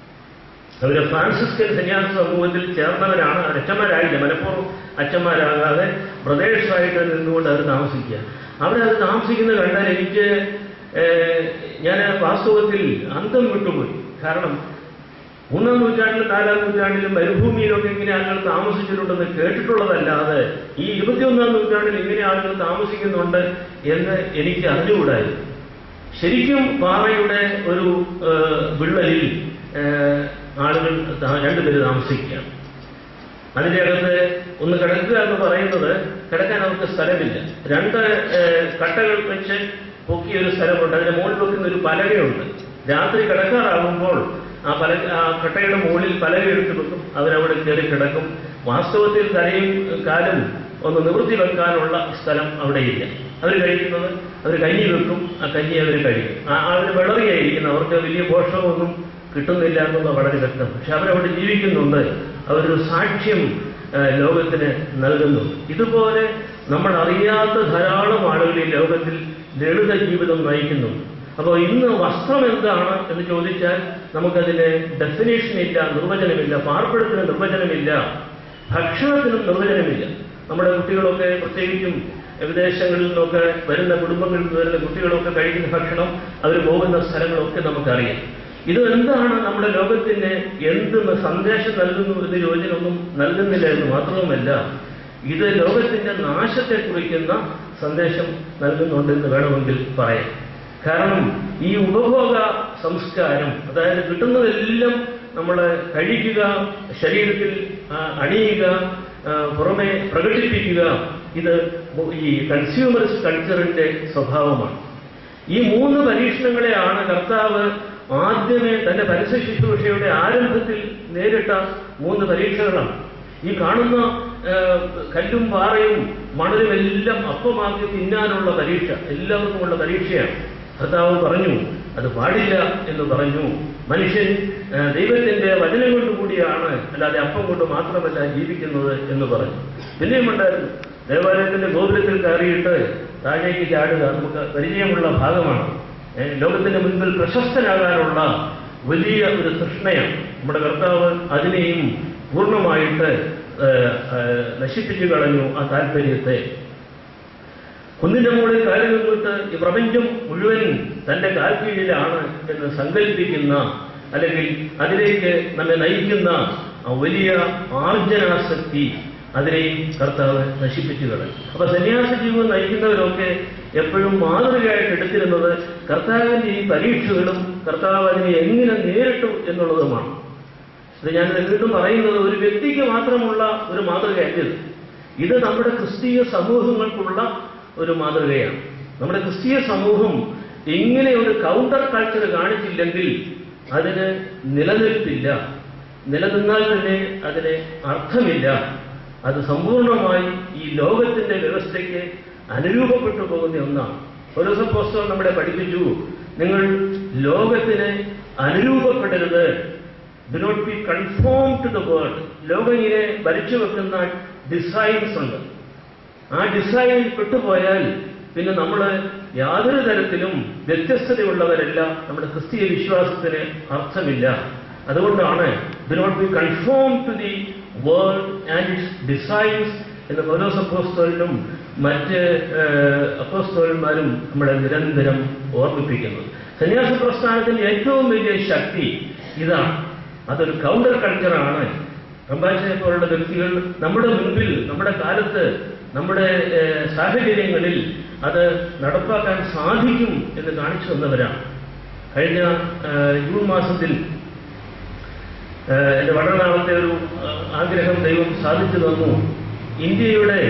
അവര് ഫ്രാൻസിസ്കൻ സന്യാസ സമൂഹത്തിൽ ചേർന്നവരാണ് അവർ അച്ഛന്മാരായില്ല മലപ്പുറം അച്ഛന്മാരാകാതെ ബ്രദേഴ്സായിട്ട് നിന്നുകൊണ്ട് അവർ താമസിക്കുക അവിടെ അത് താമസിക്കുന്നത് കണ്ടാൽ എനിക്ക് ഏഹ്, ഞാൻ വാസ്തവത്തിൽ അന്തം വിട്ടുപോയി കാരണം മൂന്നാം നൂറ്റാണ്ടിലും നാലാം നൂറ്റാണ്ടിലും മരുഭൂമിയിലൊക്കെ ഇങ്ങനെ ആളുകൾ താമസിച്ചിട്ടുണ്ടെന്ന് കേട്ടിട്ടുള്ളതല്ലാതെ ഈ ഇരുപത്തിയൊന്നാം നൂറ്റാണ്ടിൽ ഇങ്ങനെ ആളുകൾ താമസിക്കുന്നുണ്ട് എന്ന് എനിക്ക് അറിഞ്ഞുകൂടായിരുന്നു ശരിക്കും പാറയുടെ ഒരു ആ, വിള്ളലിൽ ആ, ആളുകൾ താ- രണ്ടുപേര് താമസിക്കുകയാണ് അതിന്റെ അകത്ത് ഒന്ന് കിടക്കുക എന്ന് പറയുന്നത് കിടക്കാൻ അവർക്ക് സ്ഥലമില്ല രണ്ട് ആ, കട്ടകൾ വെച്ച് പൊക്കിയ ഒരു സ്ഥലമുണ്ട് അതിന്റെ മുകളിൽ വെക്കുന്ന ഒരു പലകയുണ്ട് രാത്രി കിടക്കാറാകുമ്പോൾ ആ പല ആ കട്ടയുടെ മുകളിൽ പലക എടുത്ത് വെക്കും അവരവിടെ കയറി കിടക്കും വാസ്തവത്തിൽ തലയും കാലും ഒന്ന് നിവൃത്തി വെക്കാനുള്ള സ്ഥലം അവിടെയില്ല അവർ കഴിക്കുന്നത് അവർ കഞ്ഞി വെക്കും ആ കഞ്ഞി അവർ കഴിക്കും ആ അവർ വിളറിയായിരിക്കുന്നു അവർക്ക് വലിയ പോഷകമൊന്നും കിട്ടുന്നില്ല എന്നുള്ള വളരെ വ്യക്തം പക്ഷെ അവരവിടെ ജീവിക്കുന്നുണ്ട് അവരൊരു സാക്ഷ്യം ആ, ലോകത്തിന് നൽകുന്നു ഇതുപോലെ നമ്മൾ അറിയാത്ത ധാരാളം ആളുകൾ ഈ ലോകത്തിൽ ലളിത ജീവിതം നയിക്കുന്നു അപ്പോൾ ഇന്ന് വസ്ത്രം എന്താണ് എന്ന് ചോദിച്ചാൽ നമുക്കതിന് ഡെഫിനേഷൻ ഇല്ല നിർവചനമില്ല പാർപ്പിടത്തിന് നിർവചനമില്ല ഭക്ഷണത്തിനും നിർവചനമില്ല നമ്മുടെ കുട്ടികളൊക്കെ പ്രത്യേകിച്ചും വിദേശങ്ങളിൽ നിന്നൊക്കെ വരുന്ന കുടുംബങ്ങളിൽ നിന്ന് വരുന്ന കുട്ടികളൊക്കെ കഴിക്കുന്ന ഭക്ഷണം അവർ പോകുന്ന സ്ഥലങ്ങളൊക്കെ നമുക്കറിയാം ഇത് എന്താണ് നമ്മുടെ ലോകത്തിന് എന്ത് സന്ദേശം നൽകുന്നു എന്ന് യോജനൊന്നും നൽകുന്നില്ല എന്ന് മാത്രവുമല്ല ഇത് ലോകത്തിന്റെ നാശത്തെ കുറിക്കുന്ന സന്ദേശം നൽകുന്നുണ്ടെന്ന് വേണമെങ്കിൽ പറയാം കാരണം ഈ ഉപഭോഗ സംസ്കാരം അതായത് കിട്ടുന്നതെല്ലാം നമ്മൾ കഴിക്കുക ശരീരത്തിൽ ആ, അണിയുക ആ, പുറമെ പ്രകടിപ്പിക്കുക ഇത് ഈ കൺസ്യൂമറിസ്റ്റ് കൾച്ചറിന്റെ സ്വഭാവമാണ് ഈ മൂന്ന് പരീക്ഷണങ്ങളെയാണ് കർത്താവ് ആദ്യമേ തന്റെ പരസ്യ ശുശ്രൂഷയുടെ ആരംഭത്തിൽ നേരിട്ട മൂന്ന് പരീക്ഷകളാണ് ഈ കാണുന്ന ആ, കല്ലും പാറയും മണലും എല്ലാം അപ്പമാക്കി തിന്നാനുള്ള പരീക്ഷ എല്ലാവർക്കുമുള്ള പരീക്ഷയാണ് കർത്താവ് പറഞ്ഞു അത് പാടില്ല എന്ന് പറഞ്ഞു മനുഷ്യൻ ആ, ദൈവത്തിന്റെ വചനം കൊണ്ടുകൂടിയാണ് അല്ലാതെ അപ്പം കൊണ്ട് മാത്രമല്ല ജീവിക്കുന്നത് എന്ന് പറഞ്ഞു പിന്നെയും ഉണ്ടായിരുന്നു ദേവാലയത്തിന്റെ ഗോപുരത്തിൽ കയറിയിട്ട് താഴേക്ക് ചാടുക നമുക്ക് പരിചയമുള്ള ഭാഗമാണ് ഏ, ലോകത്തിന്റെ മുൻപിൽ പ്രശസ്തനാകാനുള്ള വലിയ ഒരു തൃഷ്ണയാണ് നമ്മുടെ കർത്താവ് അതിനെയും പൂർണ്ണമായിട്ട് ഏ, ഏ, നശിപ്പിച്ചു കളഞ്ഞു ആ താല്പര്യത്തെ കുന്നിന്റെ മുകളിൽ കാലം നിന്നിട്ട് ഈ പ്രപഞ്ചം മുഴുവൻ തന്റെ കാൽ കീഴിലാണ് എന്ന് സങ്കല്പിക്കുന്ന അല്ലെങ്കിൽ അതിലേക്ക് നമ്മെ നയിക്കുന്ന ആ വലിയ ആർജനാസക്തി അതിനെയും കർത്താവ് നശിപ്പിച്ചു കളഞ്ഞു അപ്പൊ സന്യാസ ജീവിതം നയിക്കുന്നവരൊക്കെ എപ്പോഴും മാതൃകയായിട്ട് എടുത്തിരുന്നത് കർത്താവിന്റെ ഈ പരീക്ഷകളും കർത്താവ് അതിനെ എങ്ങനെ നേരിട്ടു എന്നുള്ളതുമാണ് ഇത് ഞാൻ വീണ്ടും പറയുന്നത് ഒരു വ്യക്തിക്ക് മാത്രമുള്ള ഒരു മാതൃകയല്ല ഇത് ഇത് നമ്മുടെ ക്രിസ്തീയ സമൂഹങ്ങൾക്കുള്ള ഒരു മാതൃകയാണ് നമ്മുടെ ക്രിസ്തീയ സമൂഹം ഇങ്ങനെ ഒരു കൗണ്ടർ കൾച്ചർ കാണിച്ചില്ലെങ്കിൽ അതിന് നിലനിൽപ്പില്ല നിലനിന്നാൽ തന്നെ അതിന് അർത്ഥമില്ല അത് സമ്പൂർണമായി ഈ ലോകത്തിന്റെ വ്യവസ്ഥയ്ക്ക് അനുരൂപപ്പെട്ടു പോകുന്ന ഒന്നാണ് പൗലോസപ്പോസ്തലൻ നമ്മളെ പഠിപ്പിച്ചു നിങ്ങൾ ലോകത്തിന് അനുരൂപപ്പെടരുത് do not be conform to the world ലോകം ഇങ്ങനെ വരച്ചു വെക്കുന്ന ഡിസൈൻസ് ഉണ്ട് ആ ഡിസൈനിൽ പെട്ടുപോയാൽ പിന്നെ നമ്മൾ യാതൊരു തരത്തിലും വ്യത്യസ്തതയുള്ളവരല്ല നമ്മുടെ ക്രിസ്തീയ വിശ്വാസത്തിന് അർത്ഥമില്ല അതുകൊണ്ടാണ് do not be conform to the world and its designs എന്ന് പൗലോസ് അപ്പോസ്തോലിനും മറ്റ് അപ്പോസ്തോലന്മാരും നമ്മളെ നിരന്തരം ഓർമ്മിപ്പിക്കുന്നത് സന്യാസ പ്രസ്ഥാനത്തിന്റെ ഏറ്റവും വലിയ ശക്തി ഇതാണ് അതൊരു കൗണ്ടർ കൾച്ചറാണ് റംബാച്ചിനെ പോലുള്ള വ്യക്തികൾ നമ്മുടെ മുൻപിൽ നമ്മുടെ കാലത്ത് നമ്മുടെ ഏഹ്, സാഹചര്യങ്ങളിൽ അത് നടപ്പാക്കാൻ സാധിക്കും എന്ന് കാണിച്ചു തന്നവരാണ് കഴിഞ്ഞ ഏഹ്, ജൂൺ മാസത്തിൽ ഏഹ്, എന്റെ വളരെ നാളത്തെ ഒരു ഏഹ്, ആഗ്രഹം ദൈവം സാധിച്ചു തന്നു ഇന്ത്യയുടെ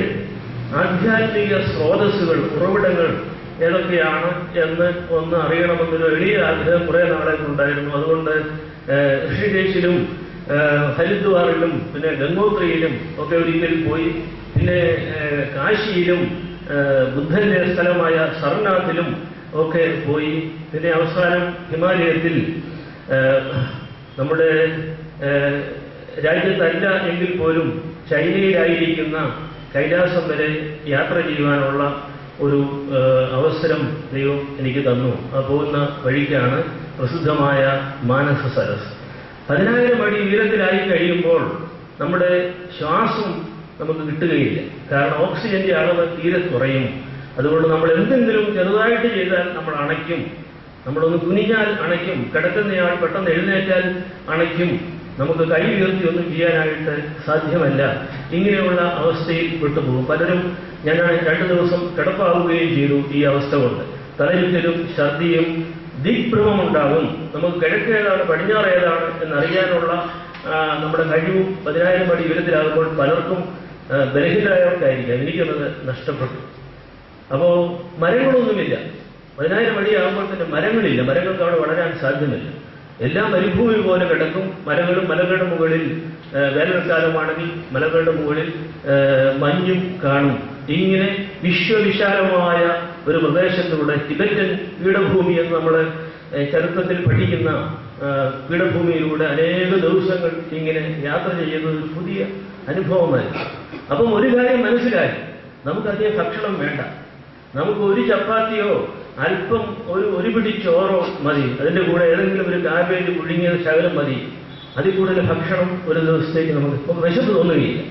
ആധ്യാത്മിക സ്രോതസ്സുകൾ ഉറവിടങ്ങൾ ഏതൊക്കെയാണ് എന്ന് ഒന്ന് അറിയണമെന്നൊരു എളിയ ആഗ്രഹം കുറെ നാളായിട്ടുണ്ടായിരുന്നു അതുകൊണ്ട് ഏഹ്, ഋഷികേശിലും ഏഹ്, ഹരിദ്വാറിലും പിന്നെ ഗംഗോത്രിയിലും ഒക്കെ ഒരിക്കൽ പോയി പിന്നെ ഏഹ്, കാശിയിലും ഏഹ്, ബുദ്ധന്റെ സ്ഥലമായ സർനാഥിലും ഒക്കെ പോയി പിന്നെ അവസാനം ഹിമാലയത്തിൽ ഏഹ്, നമ്മുടെ ഏഹ്, രാജ്യത്തല്ല എങ്കിൽ പോലും ചൈനയിലായിരിക്കുന്ന കൈലാസം വരെ യാത്ര ചെയ്യുവാനുള്ള ഒരു ഏഹ്, അവസരം ദൈവം എനിക്ക് തന്നു ആ പോകുന്ന വഴിക്കാണ് പ്രസിദ്ധമായ മാനസ സരസ് പതിനായിരം അടി ഉയരത്തിലായി കഴിയുമ്പോൾ നമ്മുടെ ശ്വാസം നമുക്ക് കിട്ടുകയില്ല കാരണം ഓക്സിജന്റെ അളവ് തീരെ കുറയും അതുകൊണ്ട് നമ്മൾ എന്തെങ്കിലും ചെറുതായിട്ട് ചെയ്താൽ നമ്മൾ അണയ്ക്കും നമ്മളൊന്ന് കുനിഞ്ഞാൽ അണയ്ക്കും കിടക്കുന്നയാൾ പെട്ടെന്ന് എഴുന്നേറ്റാൽ അണയ്ക്കും നമുക്ക് കൈ ഉയർത്തി ഒന്നും ചെയ്യാനായിട്ട് സാധ്യമല്ല ഇങ്ങനെയുള്ള അവസ്ഥയിൽ വിട്ടുപോകും പലരും ഞാൻ രണ്ടു ദിവസം കിടപ്പാവുകയും ചെയ്തു ഈ അവസ്ഥ കൊണ്ട് തലയുറ്റലും ഛർദിയും ദിഗ്ഭ്രമമുണ്ടാകും നമുക്ക് കിഴക്ക് ഏതാണ് പടിഞ്ഞാറ് ഏതാണ് എന്നറിയാനുള്ള ആ, നമ്മുടെ കഴിവും പതിനായിരം അടി ഉയരത്തിലാകുമ്പോൾ പലർക്കും ആ, ബലഹീനരായവർക്കായിരിക്കാം എനിക്കത് നഷ്ടപ്പെട്ടു അപ്പോ മരങ്ങളൊന്നുമില്ല പതിനായിരം അടിയാകുമ്പോൾ തന്നെ മരങ്ങളില്ല മരങ്ങൾക്ക് അവിടെ വളരാൻ സാധ്യമല്ല എല്ലാം മരുഭൂമി പോലെ കിടക്കും മരങ്ങളും മലകളുടെ മുകളിൽ ആ, വേനൽക്കാലമാണെങ്കിൽ മലകളുടെ മുകളിൽ ആ, മഞ്ഞും കാണും ഇങ്ങനെ വിശ്വവിശാലമായ ഒരു പ്രദേശത്തിലൂടെ ടിബറ്റൻ പീഠഭൂമി എന്ന് നമ്മൾ ചരിത്രത്തിൽ പഠിക്കുന്ന ആ, പീഠഭൂമിയിലൂടെ അനേക ദിവസങ്ങൾ ഇങ്ങനെ യാത്ര ചെയ്യുന്നത് ഒരു പുതിയ അനുഭവമായിരുന്നു അപ്പം ഒരു കാര്യം മനസ്സിലായി നമുക്കധികം ഭക്ഷണം വേണ്ട നമുക്ക് ഒരു ചപ്പാത്തിയോ അല്പം ഒരു ഒരു പിടി ചോറോ മതി അതിന്റെ കൂടെ ഏതെങ്കിലും ഒരു കാബേജ് പുഴുങ്ങിയത് ശകലം മതി അതിൽ കൂടുതൽ ഭക്ഷണം ഒരു ദിവസത്തേക്ക് നമുക്ക് ഇപ്പം വിശപ്പ് തോന്നുകയില്ല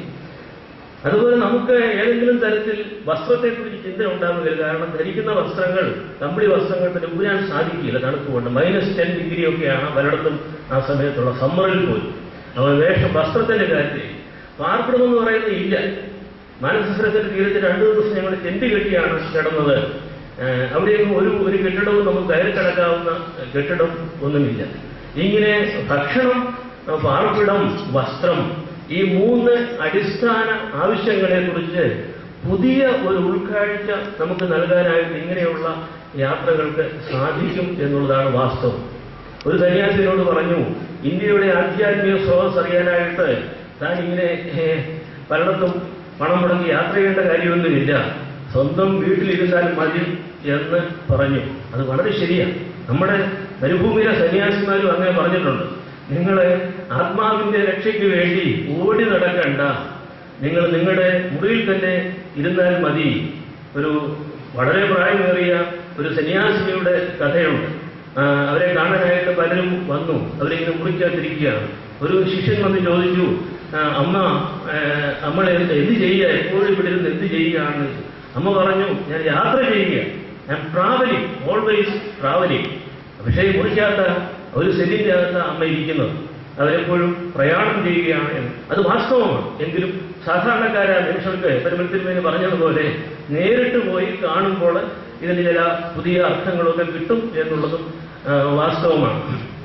അതുപോലെ നമുക്ക് ഏതെങ്കിലും തരത്തിൽ വസ്ത്രത്തെക്കുറിച്ച് ചിന്ത ഉണ്ടാവുകയില്ല കാരണം ധരിക്കുന്ന വസ്ത്രങ്ങൾ കമ്പിളി വസ്ത്രങ്ങൾ പിന്നെ ഊരാൻ സാധിക്കില്ല തണുപ്പ് കൊണ്ട് മൈനസ് ടെൻ ഡിഗ്രി ഒക്കെയാണ് പലയിടത്തും ആ സമയത്തുള്ള സമ്മറിൽ പോലും അപ്പോൾ വേഷം വസ്ത്രത്തിന്റെ കാര്യത്തിൽ പാർപ്പിടമെന്ന് പറയുന്നത് ഇല്ല മാനസസരത്തിന്റെ തീരത്ത് രണ്ടു ദിവസം ഞങ്ങൾ ടെന്റ് കെട്ടിയാണ് കിടന്നത് ഏഹ് അവിടെയൊന്നും ഒരു ഒരു കെട്ടിടവും നമുക്ക് കയറി കിടക്കാവുന്ന കെട്ടിടം ഒന്നുമില്ല ഇങ്ങനെ ഭക്ഷണം പാർപ്പിടം വസ്ത്രം ഈ മൂന്ന് അടിസ്ഥാന ആവശ്യങ്ങളെ കുറിച്ച് പുതിയ ഒരു ഉൾക്കാഴ്ച നമുക്ക് നൽകാനായിട്ട് ഇങ്ങനെയുള്ള യാത്രകൾക്ക് സാധിക്കും എന്നുള്ളതാണ് വാസ്തവം ഒരു സന്യാസിനോട് പറഞ്ഞു ഇന്ത്യയുടെ ആധ്യാത്മിക സ്രോതസ് അറിയാനായിട്ട് താൻ ഇങ്ങനെ ഏഹ്, പലയിടത്തും പണം മുടക്കി യാത്ര ചെയ്യേണ്ട കാര്യമൊന്നുമില്ല സ്വന്തം വീട്ടിലിരുന്നാൽ മതി എന്ന് പറഞ്ഞു അത് വളരെ ശരിയാണ് നമ്മുടെ മരുഭൂമിയിലെ സന്യാസിമാരും അങ്ങനെ പറഞ്ഞിട്ടുണ്ട് നിങ്ങൾ ആത്മാവിന്റെ രക്ഷയ്ക്ക് വേണ്ടി ഓടി നടക്കണ്ട നിങ്ങൾ നിങ്ങളുടെ മുറിയിൽ തന്നെ ഇരുന്നാൽ മതി ഒരു വളരെ പ്രായമേറിയ ഒരു സന്യാസിനിയുടെ കഥയുണ്ട് ആ, അവരെ കാണാനായിട്ട് പലരും വന്നു അവരിങ്ങനെ മുറിക്കകത്തിരിക്കുകയാണ് ഒരു ശിഷ്യൻ വന്ന് ചോദിച്ചു ആ, അമ്മ ആ, അമ്മ എന്ത് എന്ത് ചെയ്യുക എപ്പോഴും ഇവിടെ ഇരുന്ന് എന്ത് ചെയ്യുകയാണ് അമ്മ പറഞ്ഞു ഞാൻ യാത്ര ചെയ്യുക ഞാൻ ട്രാവലിംഗ് ഓൾവേസ് ട്രാവലിംഗ് പക്ഷേ ഈ മുറിക്കകത്ത ഒരു സെല്ലിന്റെ അകത്ത് അമ്മ ഇരിക്കുന്നത് അവരെപ്പോഴും പ്രയാണം ചെയ്യുകയാണ് എന്ന് അത് വാസ്തവമാണ് എങ്കിലും സാധാരണക്കാരായ മനുഷ്യർക്ക് പരിമളത്തിൽ പറഞ്ഞതുപോലെ നേരിട്ട് പോയി കാണുമ്പോൾ ഇതിന് ചില പുതിയ അർത്ഥങ്ങളൊക്കെ കിട്ടും എന്നുള്ളതും ആ, വാസ്തവമാണ്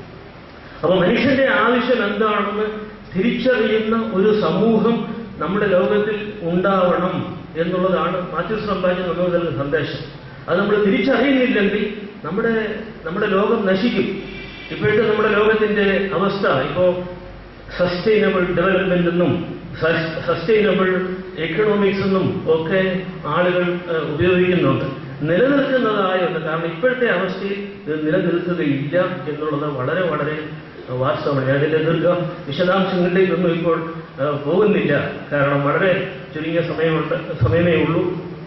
അപ്പോൾ മനുഷ്യന്റെ ആവശ്യം എന്താണെന്ന് തിരിച്ചറിയുന്ന ഒരു സമൂഹം നമ്മുടെ ലോകത്തിൽ ഉണ്ടാവണം എന്നുള്ളതാണ് മാത്യു സമ്പാദ്യം നമുക്ക് നൽകുന്ന സന്ദേശം അത് നമ്മൾ തിരിച്ചറിയുന്നില്ലെങ്കിൽ നമ്മുടെ നമ്മുടെ ലോകം നശിക്കും ഇപ്പോഴത്തെ നമ്മുടെ ലോകത്തിന്റെ അവസ്ഥ ഇപ്പോ സസ്റ്റൈനബിൾ ഡെവലപ്മെന്റ് എന്നും സസ്റ്റൈനബിൾ എക്കണോമിക്സ് എന്നും ഒക്കെ ആളുകൾ ഏഹ്, ഉപയോഗിക്കുന്നുണ്ട് നിലനിൽക്കുന്നതായ ഒന്ന് കാരണം ഇപ്പോഴത്തെ അവസ്ഥയിൽ ഇത് നിലനിൽക്കുകയില്ല എന്നുള്ളത് വളരെ വളരെ വാസ്തവമാണ് ഞാൻ അതിന്റെ ദീർഘ വിശദാംശങ്ങളിലേക്കൊന്നും ഇപ്പോൾ ആ, പോകുന്നില്ല കാരണം വളരെ ചുരുങ്ങിയ സമയമുണ്ട് സമയമേ ഉള്ളൂ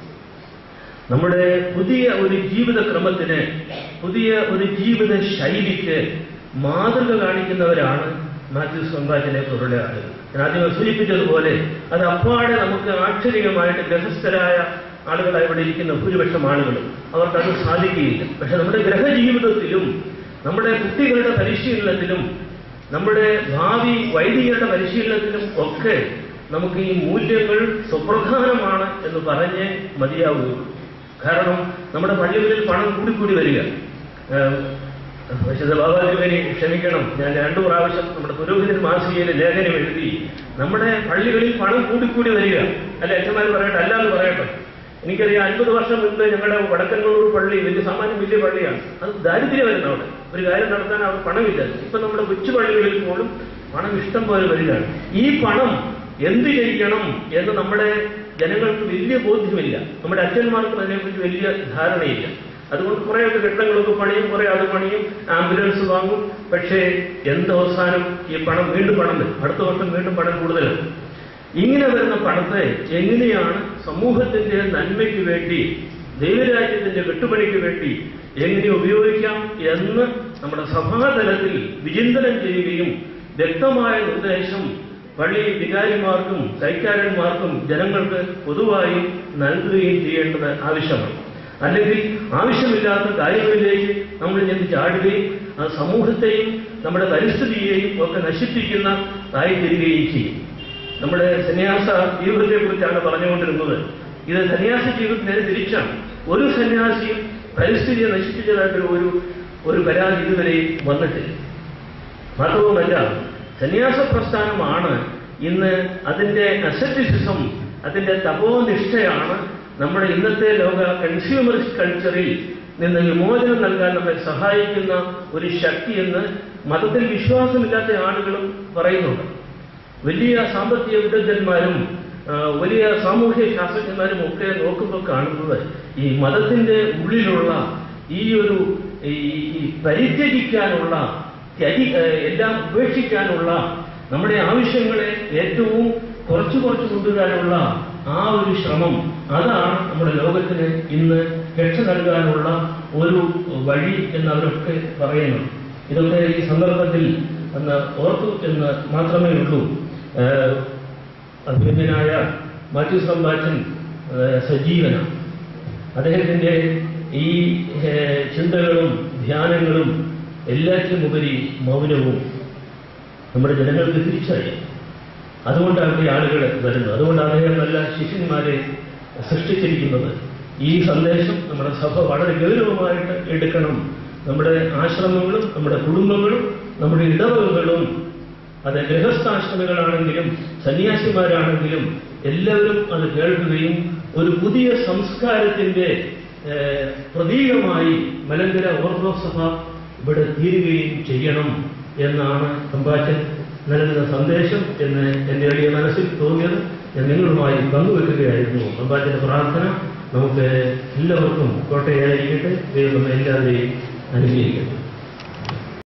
നമ്മുടെ പുതിയ ഒരു ജീവിതക്രമത്തിന് പുതിയ ഒരു ജീവിത ശൈലിക്ക് മാതൃക കാണിക്കുന്നവരാണ് മാത്യു സമ്പാജനെ പോലുള്ള ആളുകൾ ഞാൻ ആദ്യം സൂചിപ്പിച്ചതുപോലെ അത് അപ്പാടെ നമുക്ക് ആക്ഷരികമായിട്ട് ഗ്രഹസ്ഥരായ ആളുകളായി ഇവിടെ ഇരിക്കുന്ന ഭൂരിപക്ഷം ആളുകളും അവർക്കത് സാധിക്കുകയില്ല പക്ഷെ നമ്മുടെ ഗ്രഹജീവിതത്തിലും നമ്മുടെ കുട്ടികളുടെ പരിശീലനത്തിലും നമ്മുടെ ഭാവി വൈദികരുടെ പരിശീലനത്തിലും ഒക്കെ നമുക്ക് ഈ മൂല്യങ്ങൾ സുപ്രധാനമാണ് എന്ന് പറഞ്ഞേ മതിയാവുകയുള്ളൂ കാരണം നമ്മുടെ പള്ളികളിൽ പണം കൂടിക്കൂടി വരിക ഏഹ് വിശുദ്ധ ബാബാതിരുവേനി ക്ഷമിക്കണം ഞാൻ രണ്ടു പ്രാവശ്യം നമ്മുടെ പുരോഹിതൻ മാസികയിൽ ലേഖനം എഴുതി നമ്മുടെ പള്ളികളിൽ പണം കൂടിക്കൂടി വരിക അല്ല അച്ഛന്മാർ പറയട്ടെ അല്ല എന്ന് പറയട്ടെ എനിക്കറിയാം അൻപത് വർഷം മുൻപ് ഞങ്ങളുടെ വടക്കന്നൂർ പള്ളി വലിയ സാമാന്യം വലിയ പള്ളിയാണ് അത് ദാരിദ്ര്യമായിരുന്നു അവിടെ ഒരു കാര്യം നടത്താൻ അവിടെ പണമില്ല ഇപ്പൊ നമ്മുടെ കൊച്ചു പള്ളികളിൽ പോലും പണം ഇഷ്ടം പോലെ വരികയാണ് ഈ പണം എന്ത് ചെയ്യണം എന്ന് നമ്മുടെ ജനങ്ങൾക്ക് വലിയ ബോധ്യമില്ല നമ്മുടെ അച്ഛന്മാർക്കും അതിനെക്കുറിച്ച് വലിയ ധാരണയില്ല അതുകൊണ്ട് കുറേയൊക്കെ കെട്ടിടങ്ങളൊക്കെ പണിയും കുറെ അത് പണിയും ആംബുലൻസ് വാങ്ങും പക്ഷേ എന്ത് അവസാനം ഈ പണം വീണ്ടും പണം വരും അടുത്ത വർഷം വീണ്ടും പണം കൂടുതലാണ് ഇങ്ങനെ വരുന്ന പണത്തെ എങ്ങനെയാണ് സമൂഹത്തിന്റെ നന്മയ്ക്ക് വേണ്ടി ദൈവരാജ്യത്തിന്റെ കെട്ടുപണിക്ക് വേണ്ടി എങ്ങനെ ഉപയോഗിക്കാം എന്ന് നമ്മുടെ സഭാതലത്തിൽ വിചിന്തനം ചെയ്യുകയും വ്യക്തമായ നിർദ്ദേശം പള്ളി വികാരിമാർക്കും കൈക്കാരന്മാർക്കും ജനങ്ങൾക്ക് പൊതുവായി നൽകുകയും ചെയ്യേണ്ടത് ആവശ്യമാണ് അല്ലെങ്കിൽ ആവശ്യമില്ലാത്ത കാര്യങ്ങളിലേക്ക് നമ്മൾ ചെന്ന് ചാടുകയും ആ സമൂഹത്തെയും നമ്മുടെ പരിസ്ഥിതിയെയും ഒക്കെ നശിപ്പിക്കുന്ന ആയിത്തീരുകയും ചെയ്യും നമ്മുടെ സന്യാസ ജീവിതത്തെ കുറിച്ചാണ് പറഞ്ഞുകൊണ്ടിരുന്നത് ഇത് സന്യാസ ജീവിതത്തിന് തിരിച്ചാണ് ഒരു സന്യാസിയും പരിസ്ഥിതിയെ നശിപ്പിച്ചതായിട്ട് ഒരു ഒരു പരാതി ഇതുവരെ വന്നിട്ടില്ല മാത്രവുമല്ല സന്യാസ പ്രസ്ഥാനമാണ് ഇന്ന് അതിന്റെ അസറ്റിസിസം അതിന്റെ തപോനിഷ്ഠയാണ് നമ്മുടെ ഇന്നത്തെ ലോക കൺസ്യൂമറിസ്റ്റ് കൾച്ചറിൽ നിന്ന് വിമോചനം നൽകാൻ നമ്മെ സഹായിക്കുന്ന ഒരു ശക്തി എന്ന് മതത്തിൽ വിശ്വാസമില്ലാത്ത ആളുകളും പറയുന്നുണ്ട് വലിയ സാമ്പത്തിക വിദഗ്ധന്മാരും ആ, വലിയ സാമൂഹ്യ ശാസ്ത്രജ്ഞന്മാരും ഒക്കെ നോക്കുമ്പോൾ കാണുന്നത് ഈ മതത്തിന്റെ ഉള്ളിലുള്ള ഈ ഒരു ഈ ഈ പരിത്യജിക്കാനുള്ള ത്യജി ഏ, എല്ലാം ഉപേക്ഷിക്കാനുള്ള നമ്മുടെ ആവശ്യങ്ങളെ ഏറ്റവും കുറച്ചു കുറച്ച് കൊണ്ടുവരാനുള്ള ആ ഒരു ശ്രമം അതാണ് നമ്മുടെ ലോകത്തിന് ഇന്ന് രക്ഷ നൽകാനുള്ള ഒരു വഴി എന്ന് അവരൊക്കെ പറയുന്നു ഇതൊക്കെ ഈ സന്ദർഭത്തിൽ ഒന്ന് ഓർത്തു എന്ന് മാത്രമേ ഉള്ളൂ ഏഹ് അഭിനന്ദനായ മാത്യു സമ്പാച്ചൻ ഏഹ് സജീവനാണ് അദ്ദേഹത്തിന്റെ ഈ ഏഹ് ചിന്തകളും ധ്യാനങ്ങളും എല്ലാറ്റിനുമുപരി മൗനവും നമ്മുടെ ജനങ്ങൾക്ക് തിരിച്ചറിയാം അതുകൊണ്ടാണ് ഈ ആളുകൾ വരുന്നത് അതുകൊണ്ടാണ് അദ്ദേഹം നല്ല ശിഷ്യന്മാരെ സൃഷ്ടിച്ചിരിക്കുന്നത് ഈ സന്ദേശം നമ്മുടെ സഭ വളരെ ഗൗരവമായിട്ട് എടുക്കണം നമ്മുടെ ആശ്രമങ്ങളും നമ്മുടെ കുടുംബങ്ങളും നമ്മുടെ ഇടവകകളും അത് ഗൃഹസ്ഥാശ്രമികളാണെങ്കിലും സന്യാസിമാരാണെങ്കിലും എല്ലാവരും അത് കേൾക്കുകയും ഒരു പുതിയ സംസ്കാരത്തിന്റെ ഏഹ്, പ്രതീകമായി മലങ്കര ഓർത്തഡോക്സ് സഭ ഇവിടെ തീരുകയും ചെയ്യണം എന്നാണ് സമ്പാച്ചൻ നൽകുന്ന സന്ദേശം എന്ന് എൻ്റെ എളിയ മനസ്സിൽ തോന്നിയത് ഞാൻ നിങ്ങളുമായി പങ്കുവെക്കുകയായിരുന്നു സമ്പാച്ചന്റെ പ്രാർത്ഥന നമുക്ക് എല്ലാവർക്കും കോട്ടയായിരിക്കട്ടെ ദൈവം നമ്മെ എല്ലാവരെയും അനുഗ്രഹിക്കട്ടെ